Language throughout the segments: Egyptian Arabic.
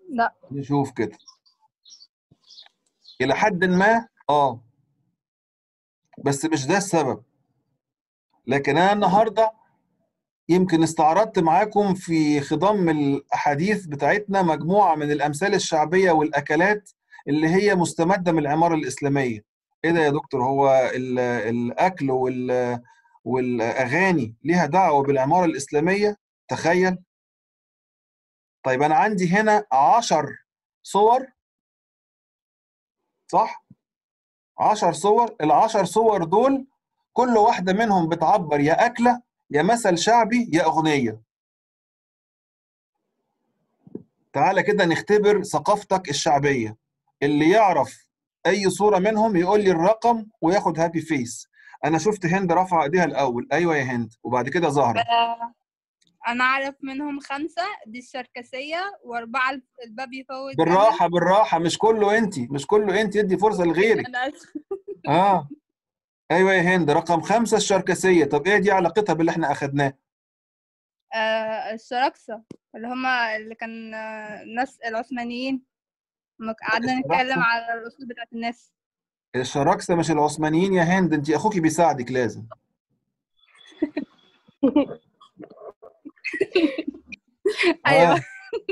لا نشوف كده الى حد ما اه بس مش ده السبب لكن انا النهارده يمكن استعرضت معاكم في خضم الاحاديث بتاعتنا مجموعه من الامثال الشعبيه والاكلات اللي هي مستمده من العماره الاسلاميه ايه ده يا دكتور هو ال- الاكل وال والاغاني ليها دعوه بالعماره الاسلاميه تخيل طيب انا عندي هنا عشر صور صح عشر صور العشر صور دول كل واحده منهم بتعبر يا اكله يا مثل شعبي يا اغنيه تعالى كده نختبر ثقافتك الشعبيه اللي يعرف اي صوره منهم يقول لي الرقم وياخد هابي فيس انا شفت هند رافعه ايديها الاول ايوه يا هند وبعد كده زهره آه، انا اعرف منهم خمسة دي الشركسية واربعة الباب يفوت جمل. بالراحه بالراحه مش كله انت مش كله انت ادي فرصه لغيرك انا اسف اه ايوه يا هند رقم خمسة الشركسيه طب ايه دي علاقتها باللي احنا اخدناه آه، الشراكسة اللي هما اللي كان آه، الناس العثمانيين لما قعدنا الشراكسة؟ نتكلم على الأصول بتاعت الناس الشراكسه مش العثمانيين يا هند انت اخوكي بيساعدك لازم أيوة اه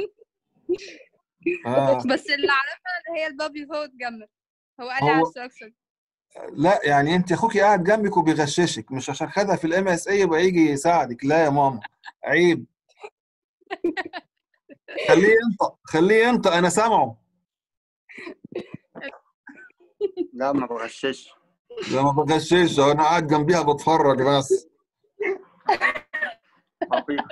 اه بس اللي أعرفها اللي هي الباب يفوت جمل هو قال لي هو- على الشراكسة لا يعني انت اخوكي قاعد جنبك وبيغششك مش عشان خدها في الام اس اي يبقى يجي يساعدك لا يا ماما عيب خليه ينطق خليه ينطق انا سامعه لا ما بغشش لا ما بغشش انا قاعد جنبيها بتفرج بس حقيقة.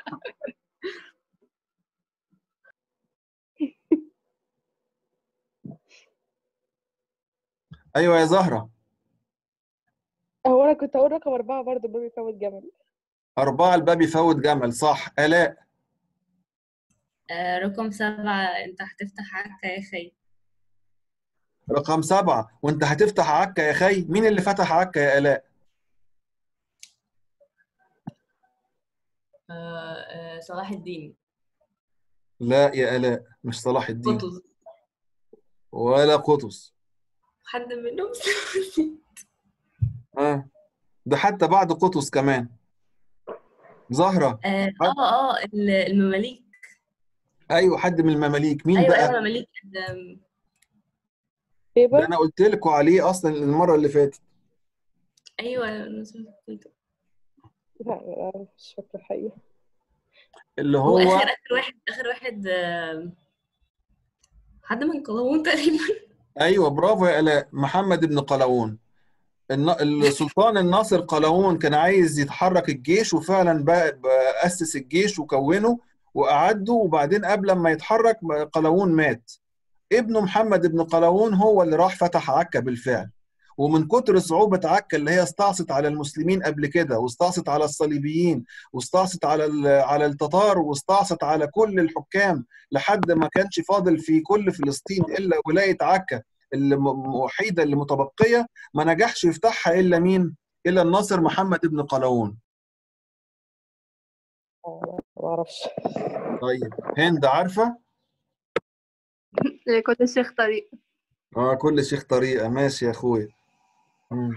ايوه يا زهره هو انا كنت اقول رقم اربعة برضه بابي فوت جمل أربعة الباب يفوت جمل صح آلاء آه، رقم سبعة انت هتفتح عكا يا خي رقم سبعة وأنت هتفتح عكا يا خي مين اللي فتح عكا يا آلاء آه، آه، صلاح الدين لا يا آلاء مش صلاح الدين قطز ولا قطز حد منهم آه. ده حتى بعد قطز كمان زهرة اه اه آه، ال- المماليك أيوة حد من المماليك مين ايوه بقى ايوه مماليك آم، ده بيبر أنا قلت لكم عليه أصلا المرة اللي فاتت ايوه أنا سمعت. لا لا، مش فاكرة الحقيقة اللي هو هو اخر اخر واحد اخر واحد آم، حد من قلاوون تقريبا ايوه برافو يا الاء محمد بن قلاوون الن- السلطان الناصر قلاوون كان عايز يتحرك الجيش وفعلا بقى بقى اسس الجيش وكونه واعده وبعدين قبل ما يتحرك قلاوون مات ابنه محمد بن قلاوون هو اللي راح فتح عكا بالفعل ومن كتر صعوبة عكا اللي هي استعصت على المسلمين قبل كده واستعصت على الصليبيين واستعصت على ال- على التتار واستعصت على كل الحكام لحد ما كانش فاضل في كل فلسطين الا ولاية عكا اللي م- وحيدة اللي متبقية ما نجحش يفتحها الا مين؟ الا الناصر محمد بن قلاوون آه، ما اعرفش طيب هند عارفة؟ كل شيخ طريق اه كل شيخ طريقة ماشي يا اخويا مم.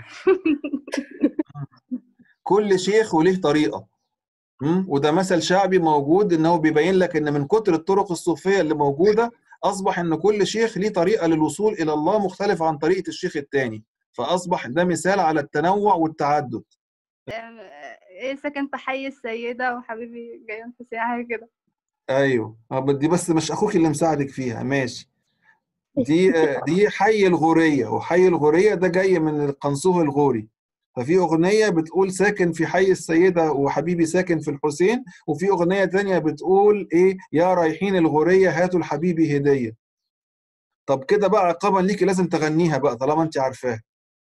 كل شيخ وليه طريقة مم. وده مثل شعبي موجود ان هو بيبين لك ان من كتر الطرق الصوفية اللي موجودة اصبح ان كل شيخ ليه طريقة للوصول الى الله مختلفة عن طريقة الشيخ التاني فاصبح ده مثال على التنوع والتعدد آم، ايه ساكن في حي السيدة وحبيبي جاي في سياحة حاجة كده ايوه آه، بس دي بس مش اخوك اللي مساعدك فيها ماشي دي آه، دي حي الغورية وحي الغورية ده جاي من القنصوه الغوري ففي أغنية بتقول ساكن في حي السيدة وحبيبي ساكن في الحسين وفي أغنية تانية بتقول إيه يا رايحين الغورية هاتوا لحبيبي هدية طب كده بقى عقابا ليكي لازم تغنيها بقى طالما أنت عارفاها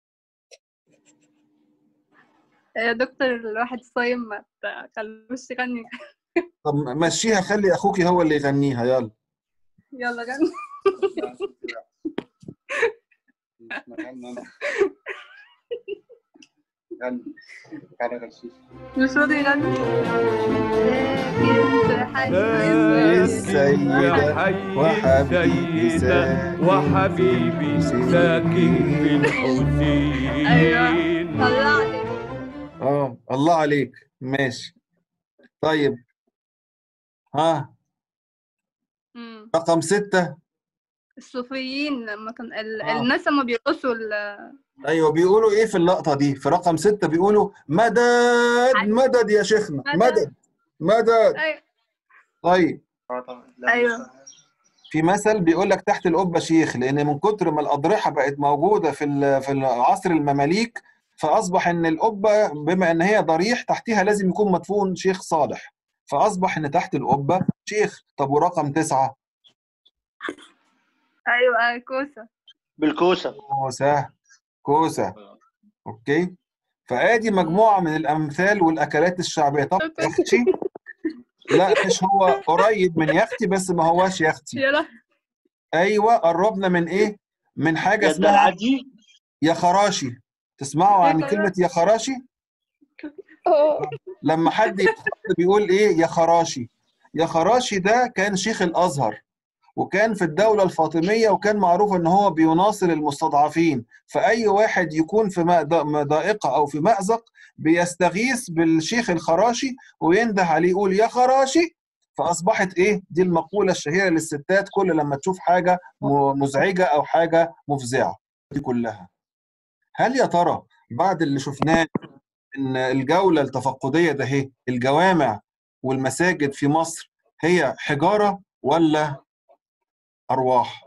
يا دكتور الواحد صايم ما تخلوش يغني طب مشيها خلي أخوكي هو اللي يغنيها يلا يلا غني مش راضي يغني ساكن في حي السيدة السيدة وحبيبي السيدة ساكن وحبيبي في الحسين. ساكن في الحسين أيوة. طلعني اه الله عليك ماشي طيب ها مم. رقم ستة الصوفيين لما كان ال... آه. الناس لما بيرقصوا ال... ايوه بيقولوا ايه في اللقطة دي في رقم ستة بيقولوا مدد مدد يا شيخنا مدد. مدد مدد أيوة. طيب اه طبعا لا أيوة. مش- في مثل بيقول لك تحت القبة شيخ لأن من كتر ما الأضرحة بقت موجودة في ال- في العصر المماليك فأصبح إن القبة بما إن هي ضريح تحتها لازم يكون مدفون شيخ صالح فأصبح إن تحت القبة شيخ طب ورقم تسعة أيوة أيوة كوسة بالكوسه كوسة كوسة أوكي فآدي مجموعة من الأمثال والأكلات الشعبية طب يختي لا مش هو قريب من يختي بس ما هواش يختي يلا أيوه قربنا من إيه من حاجة يا اسمها العجيب يا خراشي تسمعوا يا عن كلمة يا خراشي اه لما حد يتخض بيقول ايه يا خراشي يا خراشي ده كان شيخ الازهر وكان في الدولة الفاطمية وكان معروف ان هو بيناصر المستضعفين فاي واحد يكون في مأد- مضايقة او في مأزق بيستغيث بالشيخ الخراشي وينده عليه يقول يا خراشي فاصبحت ايه دي المقولة الشهيرة للستات كل لما تشوف حاجة م- مزعجة او حاجة مفزعة دي كلها هل يا ترى بعد اللي شفناه ان الجوله التفقديه ده هي الجوامع والمساجد في مصر هي حجاره ولا ارواح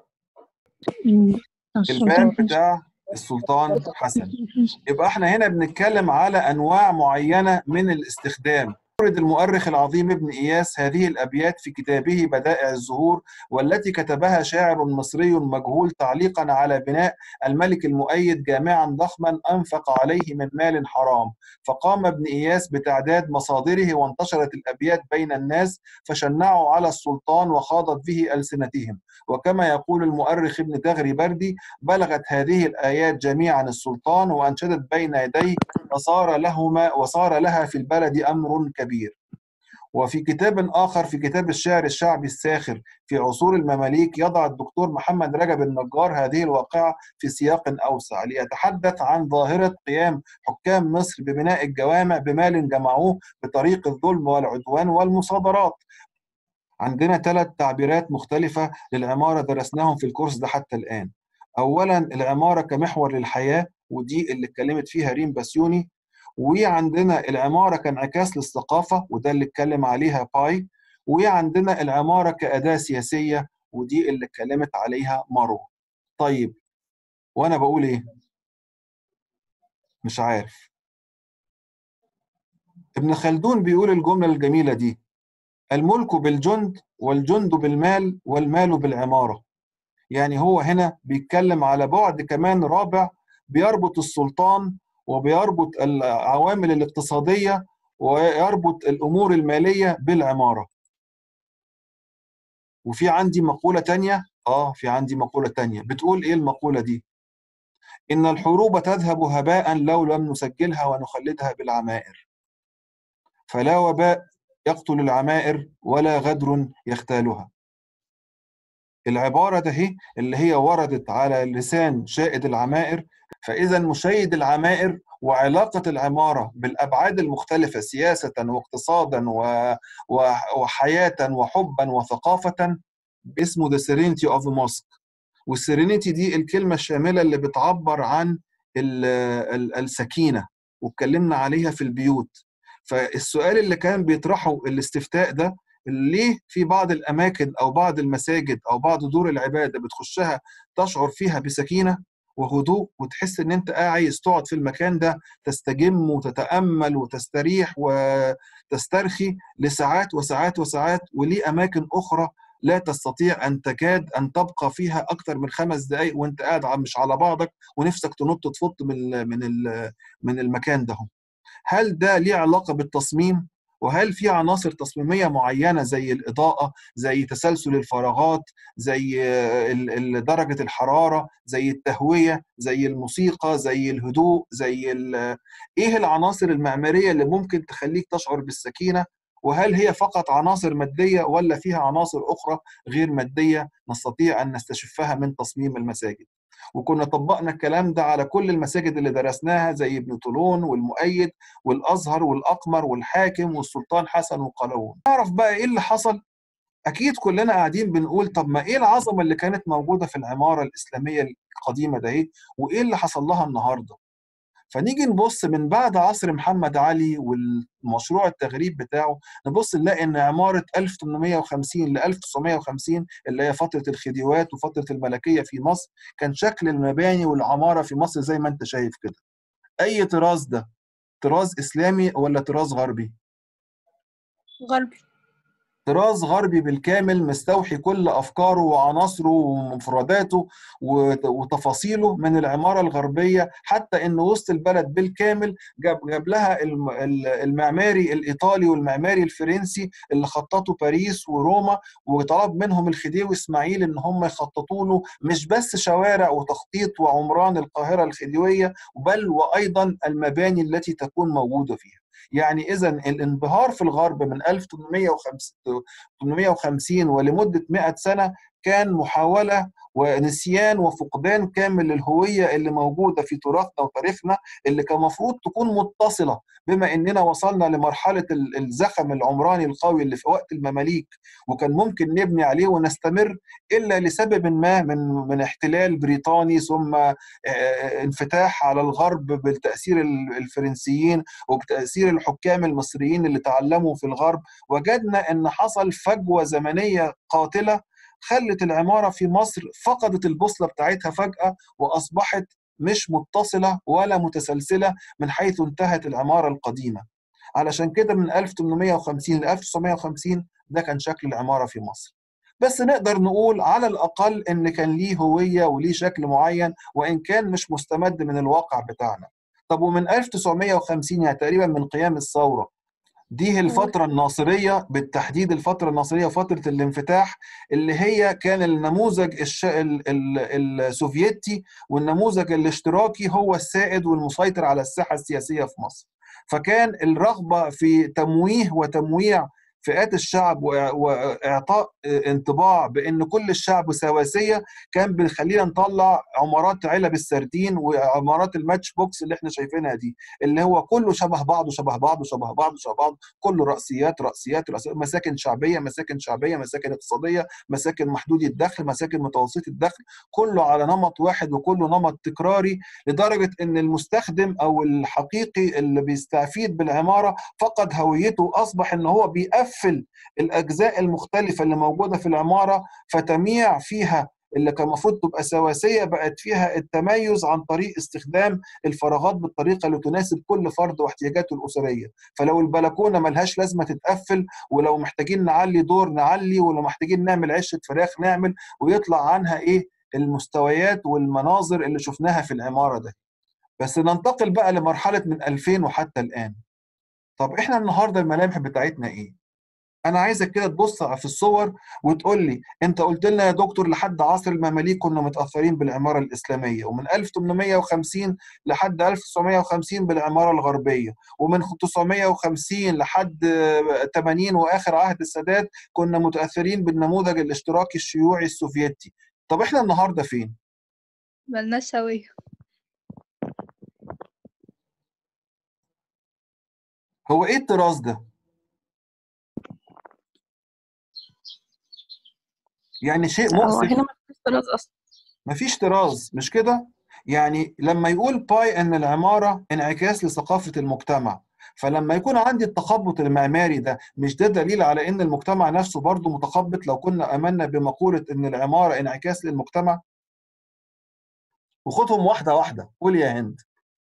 الباب بتاع السلطان حسن يبقى احنا هنا بنتكلم على انواع معينه من الاستخدام يورد المؤرخ العظيم ابن اياس هذه الابيات في كتابه بدائع الزهور والتي كتبها شاعر مصري مجهول تعليقا على بناء الملك المؤيد جامعا ضخما انفق عليه من مال حرام فقام ابن اياس بتعداد مصادره وانتشرت الابيات بين الناس فشنعوا على السلطان وخاضت به السنتهم وكما يقول المؤرخ ابن تغري بردي بلغت هذه الآيات جميعا السلطان وأنشدت بين يديه وصار لهما وصار لها في البلد أمر كبير وفي كتاب آخر في كتاب الشعر الشعبي الساخر في عصور المماليك يضع الدكتور محمد رجب النجار هذه الواقعة في سياق أوسع ليتحدث عن ظاهرة قيام حكام مصر ببناء الجوامع بمال جمعوه بطريق الظلم والعدوان والمصادرات عندنا ثلاث تعبيرات مختلفة للعمارة درسناهم في الكورس ده حتى الآن أولا العمارة كمحور للحياة ودي اللي اتكلمت فيها ريم بسيوني وعندنا العمارة كانعكاس للثقافة وده اللي اتكلم عليها باي وعندنا العمارة كأداة سياسية ودي اللي اتكلمت عليها مارو طيب وأنا بقول إيه؟ مش عارف ابن خلدون بيقول الجملة الجميلة دي الملك بالجند والجند بالمال والمال بالعمارة يعني هو هنا بيتكلم على بعد كمان رابع بيربط السلطان وبيربط العوامل الاقتصادية ويربط الأمور المالية بالعمارة وفي عندي مقولة تانية آه في عندي مقولة تانية بتقول إيه المقولة دي إن الحروب تذهب هباء لو لم نسجلها ونخلدها بالعمائر فلا وباء يقتل العمائر ولا غدر يختالها العبارة ده هي اللي هي وردت على لسان شائد العمائر فإذا مشيد العمائر وعلاقة العمارة بالأبعاد المختلفة سياسة واقتصادا و... و... وحياة وحبا وثقافة اسمه The Serenity of a Mosque والسيرينيتي دي الكلمة الشاملة اللي بتعبر عن ال... ال... السكينة واتكلمنا عليها في البيوت فالسؤال اللي كان بيطرحه الاستفتاء ده ليه في بعض الاماكن او بعض المساجد او بعض دور العباده بتخشها تشعر فيها بسكينه وهدوء وتحس ان انت عايز تقعد في المكان ده تستجم وتتامل وتستريح وتسترخي لساعات وساعات وساعات وليه اماكن اخرى لا تستطيع ان تكاد ان تبقى فيها اكثر من خمس دقائق وانت قاعد مش على بعضك ونفسك تنط تفط من من من المكان ده هل ده ليه علاقه بالتصميم وهل في عناصر تصميميه معينه زي الاضاءه زي تسلسل الفراغات زي درجه الحراره زي التهويه زي الموسيقى زي الهدوء زي ايه العناصر المعماريه اللي ممكن تخليك تشعر بالسكينه وهل هي فقط عناصر ماديه ولا فيها عناصر اخرى غير ماديه نستطيع ان نستشفها من تصميم المساجد وكنا طبقنا الكلام ده على كل المساجد اللي درسناها زي ابن طولون والمؤيد والازهر والاقمر والحاكم والسلطان حسن وقلاوون نعرف بقى ايه اللي حصل اكيد كلنا قاعدين بنقول طب ما ايه العظمه اللي كانت موجوده في العماره الاسلاميه القديمه ده ايه وايه اللي حصل لها النهارده فنيجي نبص من بعد عصر محمد علي والمشروع التغريب بتاعه نبص نلاقي ان عماره 1850 ل 1950 اللي هي فتره الخديوات وفتره الملكيه في مصر كان شكل المباني والعماره في مصر زي ما انت شايف كده اي طراز ده طراز اسلامي ولا طراز غربي غربي طراز غربي بالكامل مستوحي كل افكاره وعناصره ومفرداته وت- وتفاصيله من العماره الغربيه حتى ان وسط البلد بالكامل جاب جاب لها الم- ال- المعماري الايطالي والمعماري الفرنسي اللي خططوا باريس وروما وطلب منهم الخديوي اسماعيل ان هم يخططوا له مش بس شوارع وتخطيط وعمران القاهره الخديويه بل وايضا المباني التي تكون موجوده فيها يعني اذا الانبهار في الغرب من 1850 ولمده 100 سنه كان محاوله ونسيان وفقدان كامل للهويه اللي موجوده في تراثنا وتاريخنا اللي كان المفروض تكون متصله بما اننا وصلنا لمرحله ال- الزخم العمراني القوي اللي في وقت المماليك وكان ممكن نبني عليه ونستمر الا لسبب ما من من احتلال بريطاني ثم آه، انفتاح على الغرب بالتاثير ال- الفرنسيين وبتاثير الحكام المصريين اللي تعلموا في الغرب وجدنا ان حصل فجوه زمنيه قاتله خلت العماره في مصر فقدت البوصله بتاعتها فجاه واصبحت مش متصله ولا متسلسله من حيث انتهت العماره القديمه علشان كده من 1850 ل 1950 ده كان شكل العماره في مصر بس نقدر نقول على الاقل ان كان ليه هويه وليه شكل معين وان كان مش مستمد من الواقع بتاعنا طب ومن 1950 يعني تقريبا من قيام الثوره دي الفترة الناصرية بالتحديد الفترة الناصرية فترة الانفتاح اللي هي كان النموذج الش... ال... ال... السوفيتي والنموذج الاشتراكي هو السائد والمسيطر على الساحة السياسية في مصر فكان الرغبة في تمويه وتمويع فئات الشعب و- واعطاء انطباع بان كل الشعب سواسيه كان بيخلينا نطلع عمارات علب السردين وعمارات الماتش بوكس اللي احنا شايفينها دي اللي هو كله شبه بعضه شبه بعضه شبه بعضه شبه بعضه كله رأسيات رأسيات رأسيات مساكن شعبيه مساكن شعبيه مساكن اقتصاديه مساكن محدودي الدخل مساكن متوسطي الدخل كله على نمط واحد وكله نمط تكراري لدرجه ان المستخدم او الحقيقي اللي بيستفيد بالعماره فقد هويته اصبح ان هو بيقفل الاجزاء المختلفه اللي موجوده في العماره فتميع فيها اللي كان المفروض تبقى سواسيه بقت فيها التميز عن طريق استخدام الفراغات بالطريقه اللي تناسب كل فرد واحتياجاته الاسريه فلو البلكونه ملهاش لازمه تتقفل ولو محتاجين نعلي دور نعلي ولو محتاجين نعمل عشه فراخ نعمل ويطلع عنها ايه المستويات والمناظر اللي شفناها في العماره ده بس ننتقل بقى لمرحله من 2000 وحتى الان طب احنا النهارده الملامح بتاعتنا ايه انا عايزك كده تبص في الصور وتقول لي انت قلت لنا يا دكتور لحد عصر المماليك كنا متاثرين بالعماره الاسلاميه ومن 1850 لحد 1950 بالعماره الغربيه ومن 950 لحد 80 واخر عهد السادات كنا متاثرين بالنموذج الاشتراكي الشيوعي السوفيتي طب احنا النهارده فين ملناش هوية هو ايه الطراز ده يعني شيء هو مؤسف هنا مفيش طراز اصلا مفيش طراز مش كده؟ يعني لما يقول باي ان العماره انعكاس لثقافه المجتمع فلما يكون عندي التخبط المعماري ده مش ده دليل على ان المجتمع نفسه برضه متخبط لو كنا امنا بمقوله ان العماره انعكاس للمجتمع وخدهم واحده واحده قول يا هند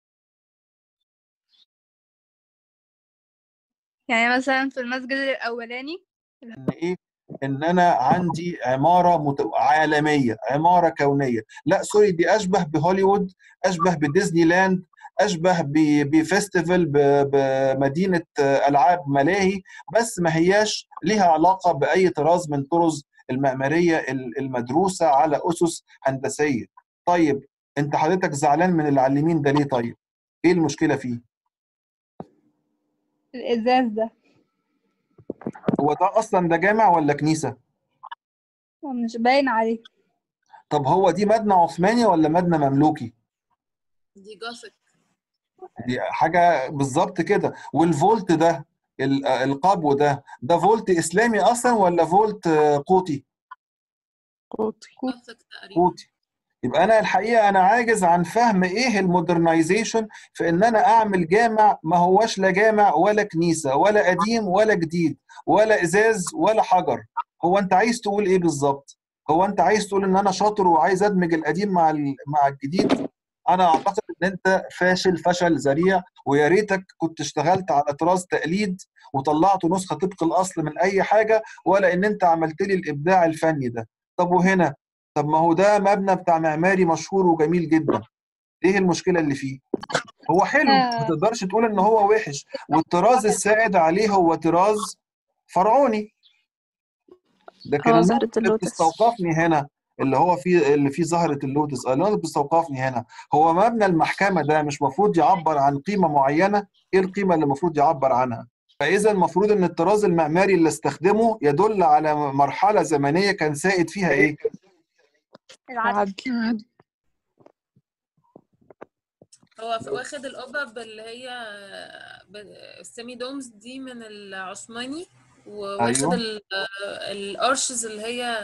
يعني مثلا في المسجد الأولاني ان ايه ان انا عندي عماره مت... عالميه عماره كونيه لا سوري دي اشبه بهوليوود اشبه بديزني لاند اشبه ب... بفestival ب... بمدينه العاب ملاهي بس ما هياش ليها علاقه باي طراز من طرز المعماريه المدروسه على اسس هندسيه طيب انت حضرتك زعلان من اللي على اليمين ده ليه طيب ايه المشكله فيه الإزاز ده هو ده اصلا ده جامع ولا كنيسه مش باين عليه طب هو دي مبنى عثماني ولا مبنى مملوكي دي جاثيك دي حاجه بالظبط كده والفولت ده ال- القبو ده ده فولت اسلامي اصلا ولا فولت آه، قوطي قوطي جاثيك تقريبا قوطي يبقى انا الحقيقه انا عاجز عن فهم ايه المودرنايزيشن في ان انا اعمل جامع ما هوش لا جامع ولا كنيسه ولا قديم ولا جديد ولا ازاز ولا حجر هو انت عايز تقول ايه بالظبط هو انت عايز تقول ان انا شاطر وعايز ادمج القديم مع ال- مع الجديد انا اعتقد ان انت فاشل فشل ذريع ويا ريتك كنت اشتغلت على طراز تقليد وطلعت نسخه طبق الاصل من اي حاجه ولا ان انت عملت لي الابداع الفني ده طب وهنا طب ما هو ده مبنى بتاع معماري مشهور وجميل جدا ايه المشكله اللي فيه هو حلو ما آه. تقدرش تقول ان هو وحش والطراز السائد عليه هو طراز فرعوني لكن اه النقطة زهرة اللي اللوتس بتستوقفني هنا اللي هو فيه اللي فيه زهرة اللوتس اللي هو اللي بتستوقفني هنا هو مبنى المحكمة ده مش مفروض يعبر عن قيمة معينة ايه القيمة اللي المفروض يعبر عنها فإذا المفروض ان الطراز المعماري اللي استخدمه يدل على مرحلة زمنية كان سائد فيها ايه العدل عدل هو ف- واخد القبب اللي هي ب- السيمي دومز دي من العثماني وواخد ايوه ال- الارشز اللي هي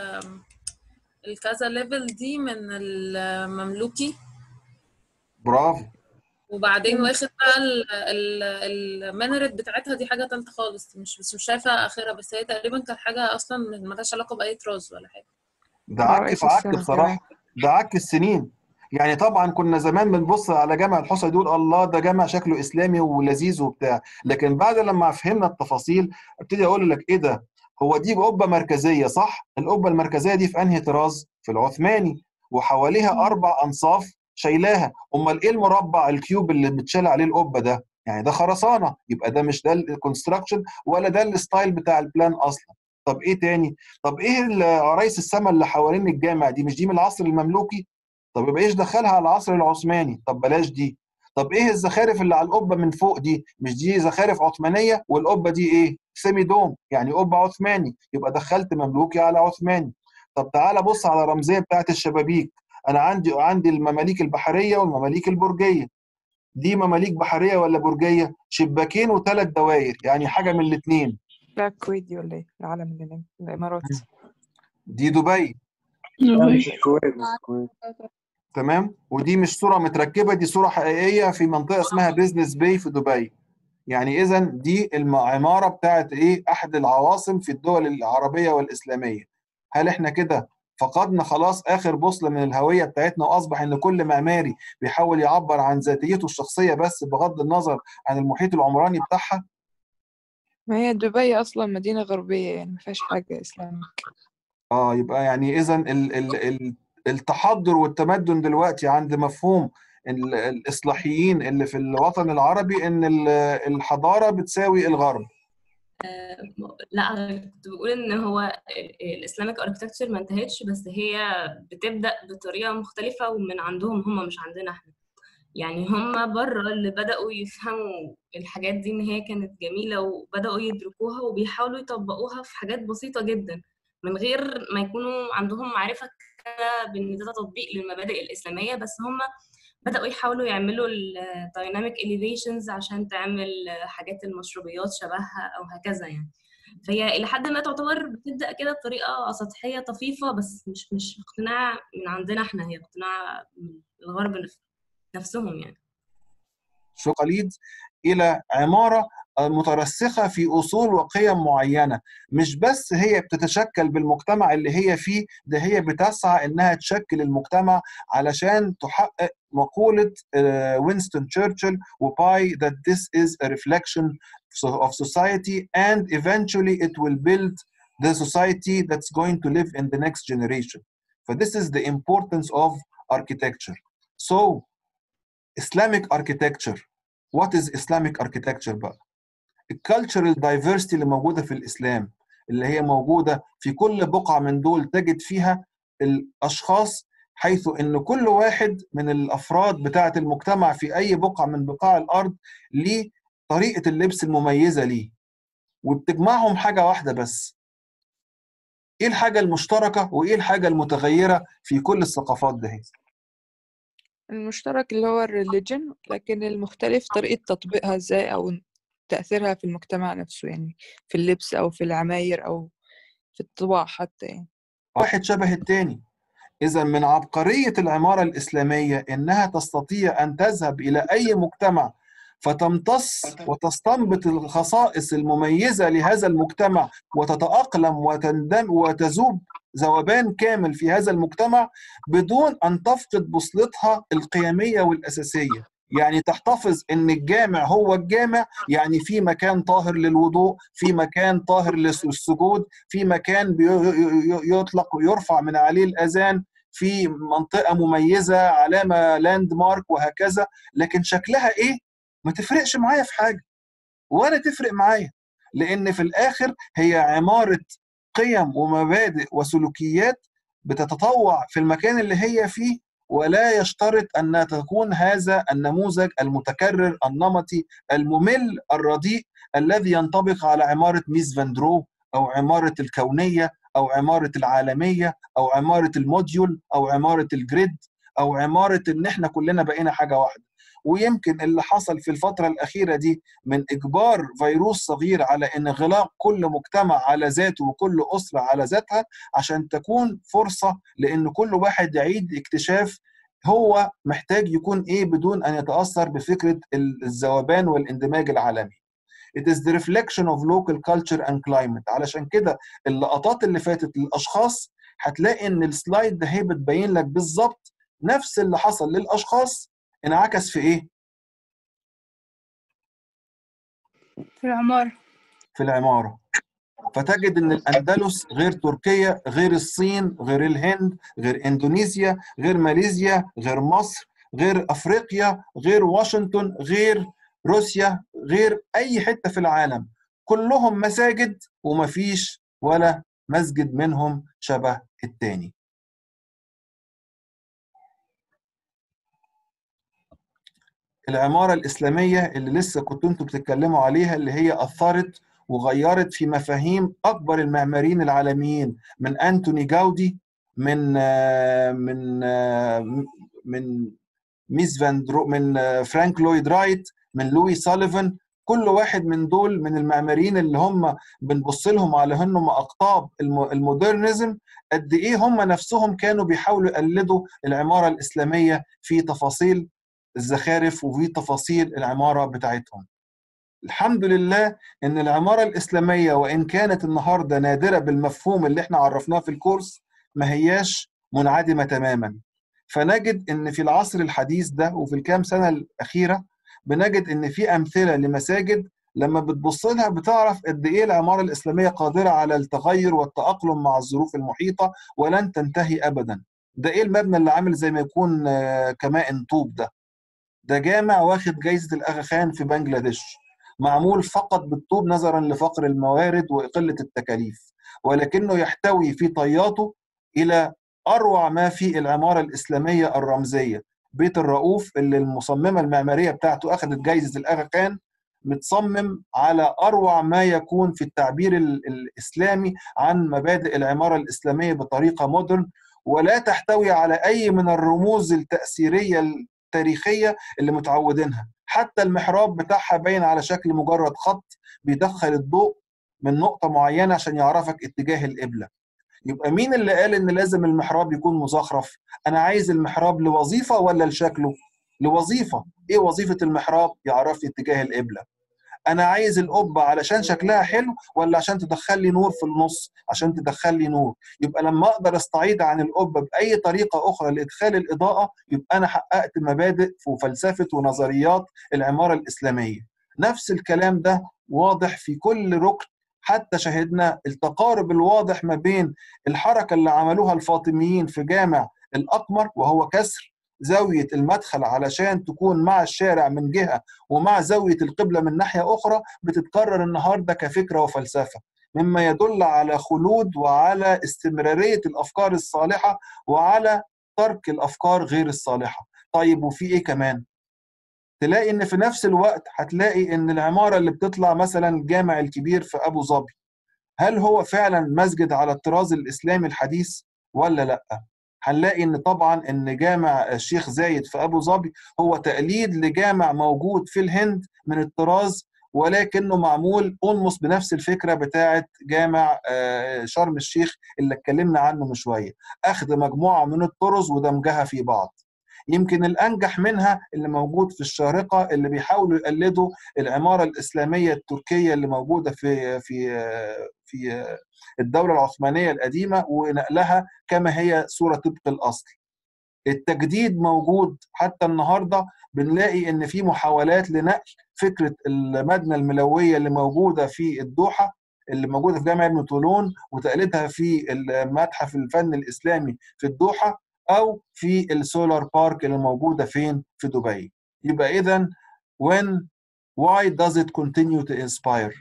الكذا ليفل دي من المملوكي برافو وبعدين واخد بقى ال- ال- المنرت بتاعتها دي حاجة تالتة خالص مش بس مش شايفة آخرها بس هي تقريبا كانت حاجة أصلا ملهاش علاقة بأي طراز ولا حاجة ده عك رئيس في عك السنة كمان بصراحة ده عك السنين يعني طبعا كنا زمان بنبص على جامع الحصى دول الله ده جامع شكله اسلامي ولذيذ وبتاع لكن بعد لما فهمنا التفاصيل ابتدي اقول لك ايه ده هو دي قبه مركزيه صح القبه المركزيه دي في انهي طراز في العثماني وحواليها اربع انصاف شايلاها امال ايه المربع الكيوب اللي بتشال عليه القبه ده يعني ده خرسانه يبقى ده مش ده الكونستراكشن ولا ده الستايل بتاع البلان اصلا طب ايه تاني طب ايه ال- عرايس السما اللي حوالين الجامع دي مش دي من العصر المملوكي طب يبقى ايش دخلها على العصر العثماني طب بلاش دي طب ايه الزخارف اللي على القبه من فوق دي مش دي زخارف عثمانيه والقبه دي ايه سيمي دوم يعني قبه عثماني يبقى دخلت مملوكي على عثماني طب تعالى بص على الرمزيه بتاعت الشبابيك انا عندي عندي المماليك البحريه والمماليك البرجيه دي مماليك بحريه ولا برجيه شباكين وثلاث دوائر يعني حاجه من الاثنين لا الكويت دي ولا ايه العالم اللي هناك الامارات دي دبي لا مش الكويت مش الكويت تمام ودي مش صوره متركبه دي صوره حقيقيه في منطقه اسمها بيزنس باي في دبي يعني اذا دي العماره بتاعت ايه احد العواصم في الدول العربيه والاسلاميه هل احنا كده فقدنا خلاص اخر بوصله من الهويه بتاعتنا واصبح ان كل معماري بيحاول يعبر عن ذاتيته الشخصيه بس بغض النظر عن المحيط العمراني بتاعها ما هي دبي اصلا مدينة غربية يعني ما فيهاش حاجة اسلامك اه يبقى يعني اذا ال ال ال التحضر والتمدن دلوقتي عند مفهوم ال- الاصلاحيين اللي في الوطن العربي ان ال- الحضاره بتساوي الغرب لا كنت بقول ان هو الاسلامك اركتكتشر ما انتهتش بس هي بتبدا بطريقه مختلفه ومن عندهم هم مش عندنا احنا يعني هم بره اللي بداوا يفهموا الحاجات دي ان هي كانت جميله وبداوا يدركوها وبيحاولوا يطبقوها في حاجات بسيطه جدا من غير ما يكونوا عندهم معرفه كامله بان ده تطبيق للمبادئ الاسلاميه بس هم بدأوا يحاولوا يعملوا الدايناميك elevations عشان تعمل حاجات المشروبيات شبهها أو هكذا يعني فهي إلى حد ما تعتبر بتبدأ كده بطريقة سطحية طفيفة بس مش مش اقتناع من عندنا احنا هي اقتناع من الغرب نف- نفسهم يعني شقليد الى عماره مترسخه في اصول وقيم معينه مش بس هي بتتشكل بالمجتمع اللي هي فيه ده هي بتسعى انها تشكل المجتمع علشان تحقق مقوله آه، وينستون تشرشل وباي that this is a reflection of society and eventually it will build the society that's going to live in the next generation. So this is the importance of architecture. So Islamic architecture what is Islamic architecture بقى الكالتشرال دايفرستي اللي موجوده في الاسلام اللي هي موجوده في كل بقعه من دول تجد فيها الاشخاص حيث ان كل واحد من الافراد بتاعه المجتمع في اي بقعه من بقاع الارض ليه طريقه اللبس المميزه ليه وبتجمعهم حاجه واحده بس ايه الحاجه المشتركه وايه الحاجه المتغيره في كل الثقافات ده المشترك اللي هو الريليجن لكن المختلف طريقة تطبيقها ازاي أو تأثيرها في المجتمع نفسه يعني في اللبس أو في العماير أو في الطباع حتى يعني واحد شبه التاني إذا من عبقرية العمارة الإسلامية إنها تستطيع أن تذهب إلى أي مجتمع فتمتص وتستنبط الخصائص المميزة لهذا المجتمع وتتأقلم وتندم وتذوب ذوبان كامل في هذا المجتمع بدون أن تفقد بوصلتها القيمية والأساسية يعني تحتفظ ان الجامع هو الجامع يعني في مكان طاهر للوضوء في مكان طاهر للسجود في مكان بي- يطلق ويرفع من عليه الاذان في منطقه مميزه علامه لاند مارك وهكذا لكن شكلها ايه ما تفرقش معايا في حاجه ولا تفرق معايا لان في الاخر هي عماره قيم ومبادئ وسلوكيات بتتطوع في المكان اللي هي فيه ولا يشترط ان تكون هذا النموذج المتكرر النمطي الممل الرديء الذي ينطبق على عماره ميس فاندرو او عماره الكونيه او عماره العالميه او عماره الموديول او عماره الجريد او عماره ان احنا كلنا بقينا حاجه واحده ويمكن اللي حصل في الفتره الاخيره دي من اجبار فيروس صغير على انغلاق كل مجتمع على ذاته وكل اسره على ذاتها عشان تكون فرصه لان كل واحد يعيد اكتشاف هو محتاج يكون ايه بدون ان يتاثر بفكره الذوبان والاندماج العالمي. It is the reflection of local culture and climate علشان كده اللقطات اللي فاتت للاشخاص هتلاقي ان السلايد ده هي بتبين لك بالظبط نفس اللي حصل للاشخاص انعكس في ايه؟ في العمارة في العماره. فتجد ان الاندلس غير تركيا غير الصين غير الهند غير اندونيسيا غير ماليزيا غير مصر غير افريقيا غير واشنطن غير روسيا غير اي حته في العالم كلهم مساجد ومفيش ولا مسجد منهم شبه التاني العمارة الإسلامية اللي لسه كنتوا انتوا بتتكلموا عليها اللي هي أثرت وغيرت في مفاهيم أكبر المعماريين العالميين من أنتوني جاودي من آه، من آه، من ميس فان درو من آه، فرانك لويد رايت من لوي ساليفان كل واحد من دول من المعماريين اللي هم بنبص لهم على انهم اقطاب الم- المودرنزم قد ايه هم نفسهم كانوا بيحاولوا يقلدوا العماره الاسلاميه في تفاصيل الزخارف وفي تفاصيل العماره بتاعتهم. الحمد لله ان العماره الاسلاميه وان كانت النهارده نادره بالمفهوم اللي احنا عرفناه في الكورس ما هياش منعدمه تماما. فنجد ان في العصر الحديث ده وفي الكام سنه الاخيره بنجد ان في امثله لمساجد لما بتبص لها بتعرف قد ايه العماره الاسلاميه قادره على التغير والتاقلم مع الظروف المحيطه ولن تنتهي ابدا. ده ايه المبنى اللي عامل زي ما يكون آه، كمائن طوب ده؟ ده جامع واخد جايزه الاغا خان في بنجلاديش. معمول فقط بالطوب نظرا لفقر الموارد وقله التكاليف ولكنه يحتوي في طياته الى اروع ما في العماره الاسلاميه الرمزيه بيت الرؤوف اللي المصممه المعماريه بتاعته اخذت جايزه الاغا خان متصمم على اروع ما يكون في التعبير ال- الاسلامي عن مبادئ العماره الاسلاميه بطريقه مودرن ولا تحتوي على اي من الرموز التاثيريه التاريخيه اللي متعودينها حتى المحراب بتاعها باين على شكل مجرد خط بيدخل الضوء من نقطه معينه عشان يعرفك اتجاه القبله يبقى مين اللي قال ان لازم المحراب يكون مزخرف انا عايز المحراب لوظيفه ولا لشكله لوظيفه ايه وظيفه المحراب يعرف لي اتجاه القبله انا عايز القبه علشان شكلها حلو ولا عشان تدخل لي نور في النص عشان تدخل لي نور يبقى لما اقدر استعيد عن القبه باي طريقه اخرى لادخال الاضاءه يبقى انا حققت مبادئ وفلسفه ونظريات العماره الاسلاميه نفس الكلام ده واضح في كل ركن حتى شهدنا التقارب الواضح ما بين الحركه اللي عملوها الفاطميين في جامع الاقمر وهو كسر زاويه المدخل علشان تكون مع الشارع من جهه ومع زاويه القبله من ناحيه اخرى بتتكرر النهارده كفكره وفلسفه مما يدل على خلود وعلى استمراريه الافكار الصالحه وعلى ترك الافكار غير الصالحه طيب وفي ايه كمان تلاقي ان في نفس الوقت هتلاقي ان العماره اللي بتطلع مثلا الجامع الكبير في ابو ظبي هل هو فعلا مسجد على الطراز الاسلامي الحديث ولا لا هنلاقي ان طبعا ان جامع الشيخ زايد في ابو ظبي هو تقليد لجامع موجود في الهند من الطراز ولكنه معمول اولموس بنفس الفكره بتاعه جامع آه، شرم الشيخ اللي اتكلمنا عنه من شويه اخذ مجموعه من الطرز ودمجها في بعض يمكن الانجح منها اللي موجود في الشارقه اللي بيحاولوا يقلدوا العماره الاسلاميه التركيه اللي موجوده في في في الدوله العثمانيه القديمه ونقلها كما هي صوره طبق الاصل. التجديد موجود حتى النهارده بنلاقي ان في محاولات لنقل فكره المبنى الملويه اللي موجوده في الدوحه اللي موجوده في جامع ابن طولون وتقليدها في المتحف الفن الاسلامي في الدوحه او في السولار بارك اللي موجوده فين في دبي يبقى اذا when why does it continue to inspire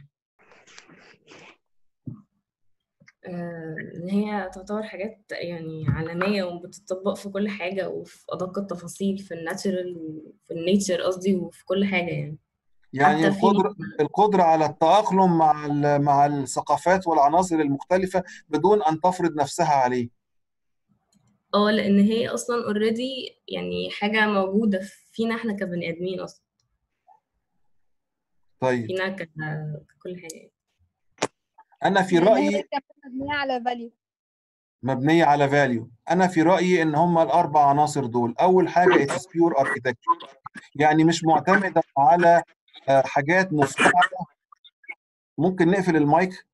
آه، ان هي تعتبر حاجات يعني عالميه وبتطبق في كل حاجه وفي ادق التفاصيل في الناتشرال وفي النيتشر قصدي وفي كل حاجه يعني يعني حتى في القدرة القدرة على التأقلم مع ال- مع الثقافات والعناصر المختلفة بدون أن تفرض نفسها عليه اه لان هي اصلا اوريدي يعني حاجه موجوده فينا احنا كبني ادمين اصلا طيب فينا ك- ككل حاجه أنا في لأن هي رأيي كانت مبنية على فاليو مبنية على فاليو أنا في رأيي إن هم الأربع عناصر دول أول حاجة it is pure architecture يعني مش معتمدة على آه، حاجات مفتعلة ممكن نقفل المايك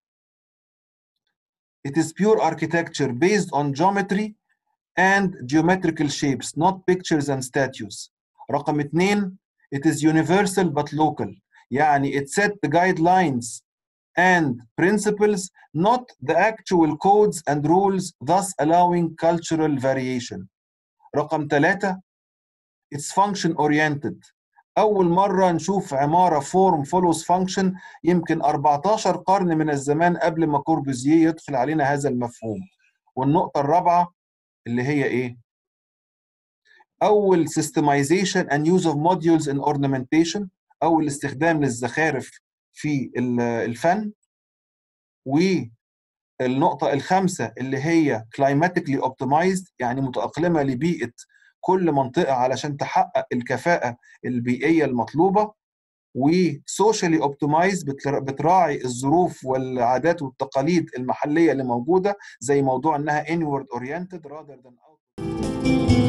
It is pure architecture based on geometry and geometrical shapes, not pictures and statues. رقم اثنين it is universal but local. يعني it set the guidelines and principles, not the actual codes and rules, thus allowing cultural variation. رقم ثلاثة it's function oriented. أول مرة نشوف عمارة form follows function يمكن 14 قرن من الزمان قبل ما كوربوزيه يدخل علينا هذا المفهوم. والنقطة الرابعة اللي هي إيه؟ أول systemization and use of modules in ornamentation أول استخدام للزخارف في ال- الفن والنقطة الخامسة اللي هي climatically optimized يعني متأقلمة لبيئة كل منطقة علشان تحقق الكفاءة البيئية المطلوبة وسوشيالي اوبتمايز بتراعي الظروف والعادات والتقاليد المحليه اللي موجوده زي موضوع انها inward oriented rather than outward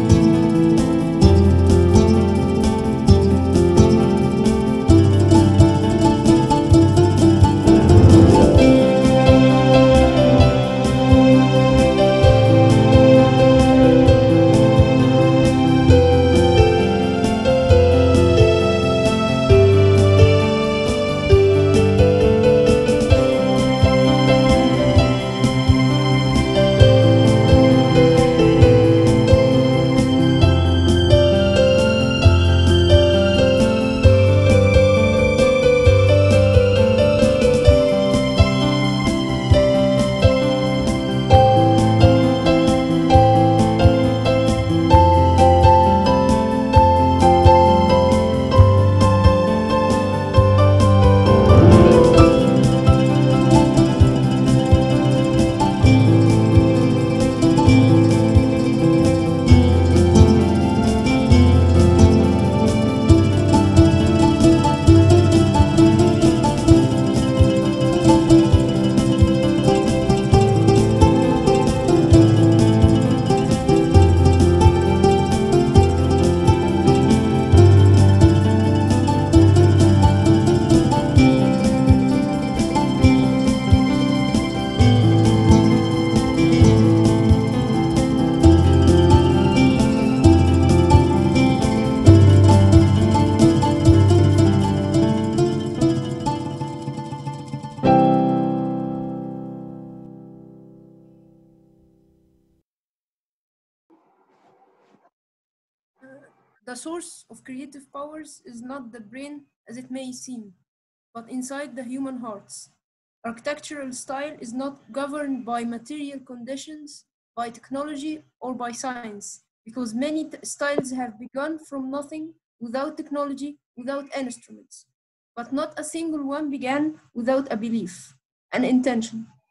The source of creative powers is not the brain as it may seem, but inside the human hearts. Architectural style is not governed by material conditions, by technology, or by science, because many t- styles have begun from nothing without technology, without instruments. But not a single one began without a belief, an intention,